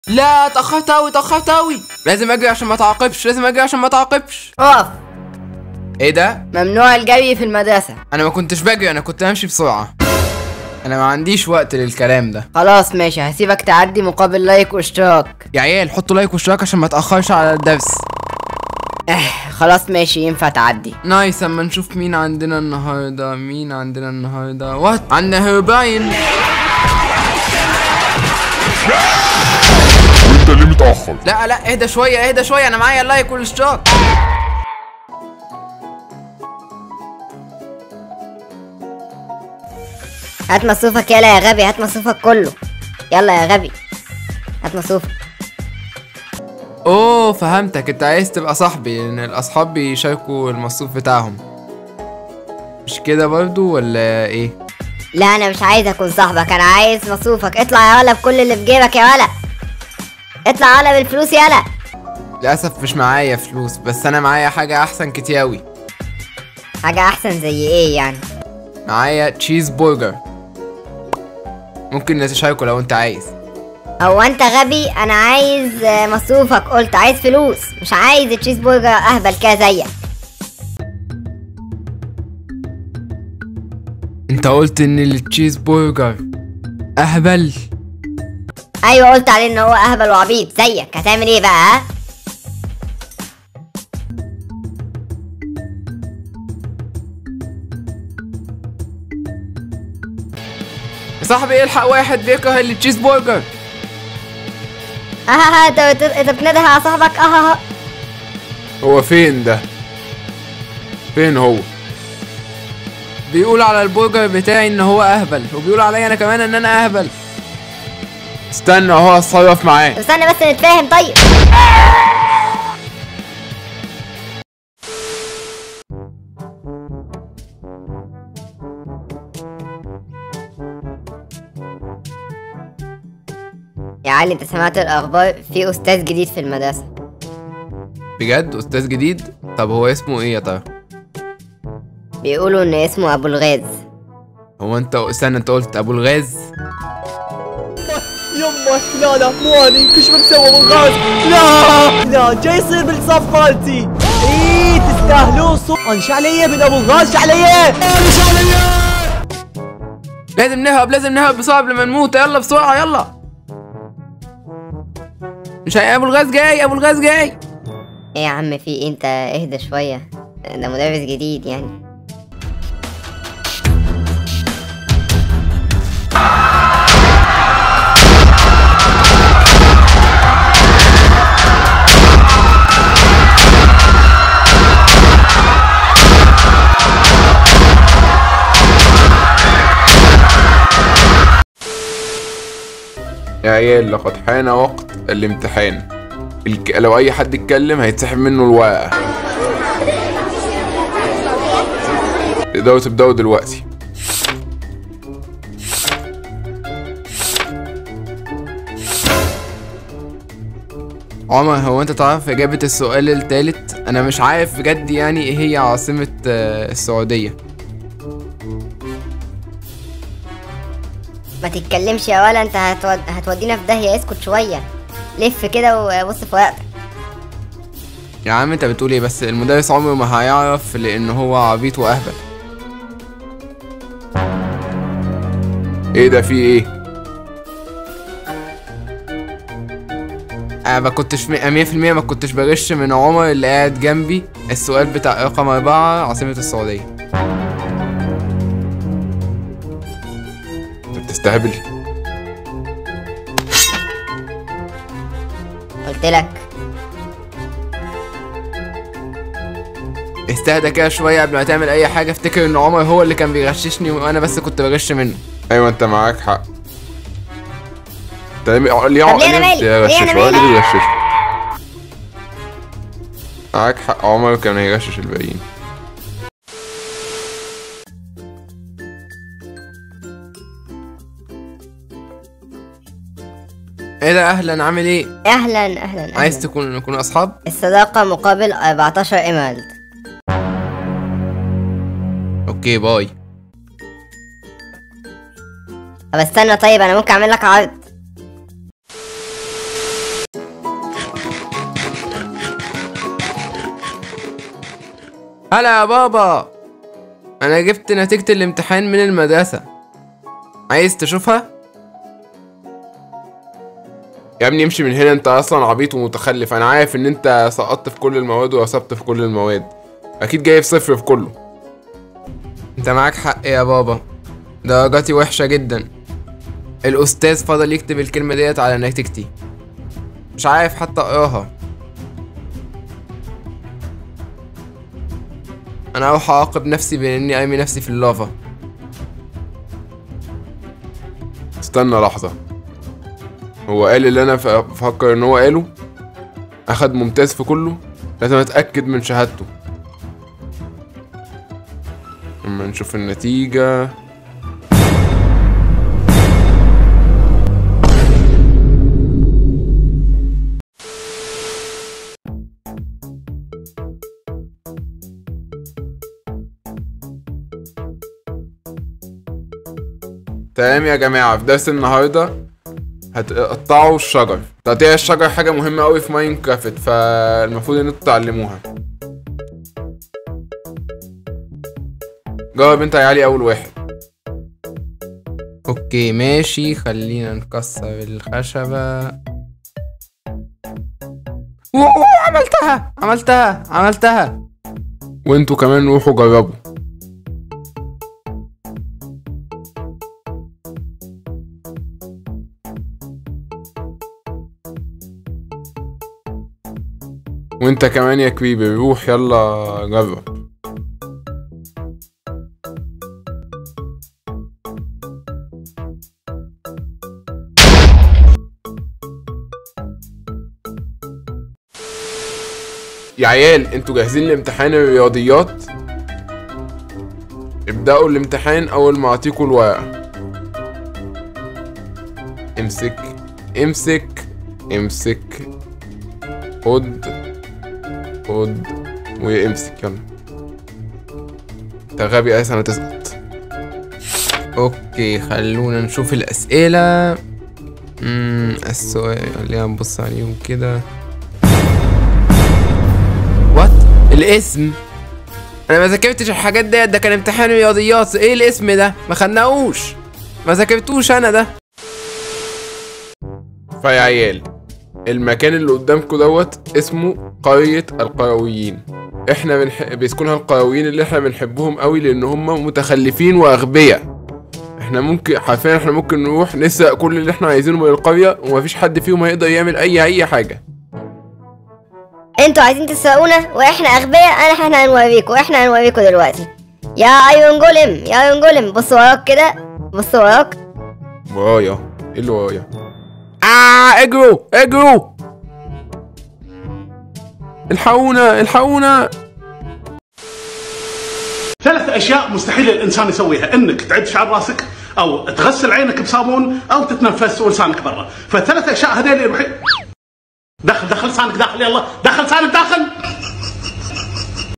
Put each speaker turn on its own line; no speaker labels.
لا اتأخرت أوي اتأخرت أوي لازم أجري عشان ما تعاقبش لازم أجري عشان ما تعاقبش
اقف
إيه ده؟
ممنوع الجري في المدرسة
أنا ما كنتش بجري أنا كنت همشي بسرعة أنا ما عنديش وقت للكلام ده
خلاص ماشي هسيبك تعدي مقابل لايك واشتراك
يا عيال حطوا لايك واشتراك عشان ما تأخرش على الدرس
خلاص ماشي ينفع تعدي
نايس اما نشوف مين عندنا النهارده مين عندنا النهارده وات عندنا هيرباين
انت ليه متأخر؟
لا لا اهدى شويه اهدى شويه انا معايا اللايك والاشتراك
هات مصروفك يلا يا غبي هات مصروفك كله يلا يا غبي هات مصروفك
اوه فهمتك انت عايز تبقى صاحبي لان الاصحاب بيشاركوا المصروف بتاعهم مش كده برضو ولا ايه
لا انا مش عايز اكون صاحبك انا عايز مصروفك اطلع يا ولا بكل اللي في جيبك يا ولا اطلع يا ولا بالفلوس يلا
للاسف مش معايا فلوس بس انا معايا حاجه احسن كتير اوي
حاجة احسن زي ايه يعني
معايا تشيز برجر ممكن نتشاركوا لو انت عايز
هو انت غبي انا عايز آه، مصروفك قلت عايز فلوس مش عايز تشيز برجر اهبل كده زيك
انت قلت ان التشيز برجر اهبل
ايوه قلت عليه ان هو اهبل وعبيط زيك هتعمل ايه بقى ها
يا صاحبي الحق واحد بيكره التشيز برجر
اه اه انت بت- انت بتنده على صاحبك اه اه
هو فين ده؟ فين هو؟
بيقول على البرجر بتاعي ان هو اهبل وبيقول عليا انا كمان ان انا اهبل
استنى اهو اتصرف معاه
طب استنى بس نتفاهم طيب يا علي انت سمعت الاخبار في استاذ جديد في المدرسه
بجد استاذ جديد طب هو اسمه ايه يا ترى
بيقولوا ان اسمه ابو الغاز
هو انت استنى انت قلت ابو الغاز
يمه لا لا مو انا كل شو مسوي ابو الغاز لا لا جاي يصير بالصف مالتي ايه تستاهلون صو انا شو علي من ابو الغاز شو علي انا شو علي
لازم نهرب لازم نهرب بسرعه قبل ما نموت يلا بسرعه يلا مش هي ابو الغاز جاي ابو الغاز جاي
ايه يا عم في ايه انت اهدى شويه ده مدرس جديد يعني
يا عيال لقد حان وقت الامتحان الك... لو اي حد اتكلم هيتسحب منه الورقة تقدروا تبدأوا دلوقتي
عمر هو انت تعرف اجابه السؤال التالت انا مش عارف بجد يعني ايه هي عاصمه آه، السعوديه
ما تتكلمش يا ولا انت هتود... هتودينا في داهيه اسكت شويه لف كده وبص في ورقتك
يا عم انت بتقول ايه بس المدرس عمره ما هيعرف لان هو عبيط واهبل
ايه ده في ايه
انا ما كنتش مية في المية ما كنتش بغش من عمر اللي قاعد جنبي السؤال بتاع رقم أربعة عاصمة السعودية
انت بتستهبل
قلت لك
استهدى كده شوية قبل ما تعمل أي حاجة افتكر إن عمر هو اللي كان بيغششني وأنا بس كنت بغش منه
ايوه انت معاك حق انت ليه ليه
طب ليه أنا
ليه
مالي؟ ليه
بيغشش
أنا
هو اللي
مالي؟
بيغشش معاك حق عمر كان هيغشش الباقيين
إيه ده أهلا عامل إيه؟
اهلا اهلا اهلا
عايز تكون نكون أصحاب؟
الصداقه مقابل 14 ايميلد
أوكي باي
طب استنى طيب انا ممكن اعمل لك عرض
هلا يا بابا انا جبت نتيجة الامتحان من المدرسة عايز تشوفها
يا ابني امشي من هنا انت اصلا عبيط ومتخلف انا عارف ان انت سقطت في كل المواد ورسبت في كل المواد اكيد جايب صفر في كله
انت معاك حق يا بابا درجاتي وحشة جدا الأستاذ فضل يكتب الكلمة ديت على نتيجتي مش عارف حتى أقراها أنا أروح أعاقب نفسي بإني أرمي نفسي في اللافا
استنى لحظة هو قال اللي انا ف- بفكر ان هو قاله اخد ممتاز في كله لازم اتأكد من شهادته اما نشوف النتيجة تمام يا جماعة في درس النهاردة هتقطعوا الشجر تقطيع الشجر حاجة مهمة أوي في ماينكرافت فالمفروض ان انتوا تتعلموها جاوب انت يا علي أول واحد
أوكي ماشي خلينا نكسر الخشبة أوه، عملتها عملتها عملتها
وانتوا كمان روحوا جربوا وانت كمان يا كبيبي روح يلا جرب يا عيال انتوا جاهزين لامتحان الرياضيات ابدأوا الامتحان أول ما أعطيكوا الورقة امسك امسك امسك خد خد وامسك يلا انت غبي أساسا هتسقط
اوكي خلونا نشوف الاسئله امم السؤال خلينا نبص عليهم كده وات الاسم انا ما ذاكرتش الحاجات ديت ده كان امتحان رياضيات ايه الاسم ده ما خدناهوش ما ذاكرتوش انا ده
فيا عيال المكان اللي قدامكم دوت اسمه قرية القرويين احنا بنح... بيسكنها القرويين اللي احنا بنحبهم قوي لان هم متخلفين واغبياء احنا ممكن حرفيا احنا ممكن نروح نسرق كل اللي احنا عايزينه من القرية ومفيش حد فيهم هيقدر يعمل اي اي حاجة
انتوا عايزين تسرقونا واحنا اغبياء انا احنا هنوريكم احنا هنوريكم دلوقتي يا ايرون جولم يا ايرون جولم بص وراك كده بص وراك
ورايا ايه اللي ورايا
اه اجروا اجروا
الحقونا الحقونا
ثلاث اشياء مستحيل الانسان يسويها انك تعد شعر راسك او تغسل عينك بصابون او تتنفس ولسانك برا فالثلاث اشياء هذول الوحيد دخل دخل لسانك داخل يلا دخل لسانك داخل